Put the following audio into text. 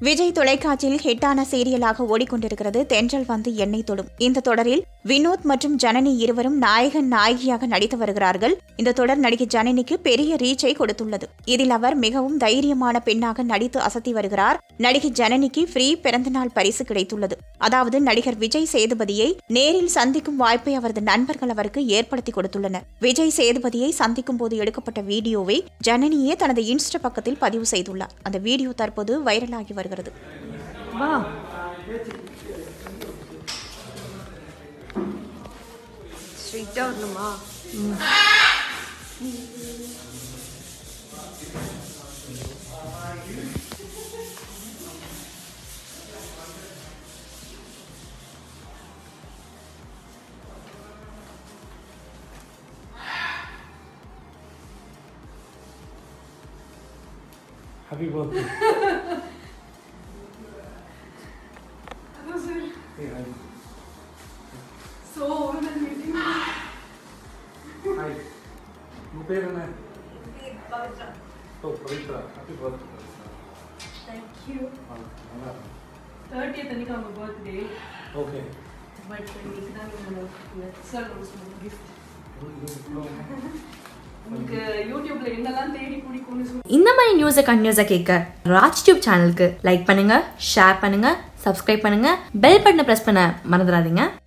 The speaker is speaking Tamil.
விஜய் தொலைக்காட்சியில் ஹிட்டான சீரியலாக ஓடிக்கொண்டிருக்கிறது தென்றல் வந்து எண்ணெய் தொடும் இந்த தொடரில் வினோத் மற்றும் ஜனனி இருவரும் நாயகன் நாயகியாக நடித்து வருகிறார்கள் இந்த தொடர் நடிகை ஜனனிக்கு பெரிய ரீச்சை கொடுத்துள்ளது இதில் அவர் மிகவும் தைரியமான பெண்ணாக நடித்து அசத்தி வருகிறார் நடிகை ஜனனிக்கு ஃப்ரீ பிறந்தநாள் பரிசு கிடைத்துள்ளது அதாவது நடிகர் விஜய் சேதுபதியை நேரில் சந்திக்கும் வாய்ப்பை அவரது நண்பர்கள் அவருக்கு ஏற்படுத்தி கொடுத்துள்ளனர் விஜய் சேதுபதியை சந்திக்கும் போது எடுக்கப்பட்ட வீடியோவை ஜனனியே தனது இன்ஸ்டா பக்கத்தில் பதிவு செய்துள்ளார் அந்த வீடியோ தற்போது வைரலாகி வருகிறது வா ஸ்ட்ரிக்டாக வரணுமா Happy birthday. Hey, hi. So ஒரு நாள் மீட்டிங் Hi. உங்க பேர் என்ன ஓ பவித்ரா ஹாப்பி பர்த்டே தேங்க்யூ நல்லா இருக்கும் தேர்ட்டியத் அன்னைக்கு அவங்க பர்த்டே ஓகே பட் இன்னைக்கு தான் நம்மளோட சார் ஒரு கிஃப்ட் உங்களுக்கு யூடியூப்ல என்னெல்லாம் தேடி பிடிக்கும்னு சொல்லி இந்த மாதிரி நியூஸை கண்டினியூஸாக கேட்க ராஜ் டியூப் சேனலுக்கு லைக் பண்ணுங்க ஷேர் பண்ணுங்க சப்ஸ்கிரைப் பண்ணுங்க பெல் பட்டனை ப்ரெஸ் பண்ண மறந்துடாதீங்க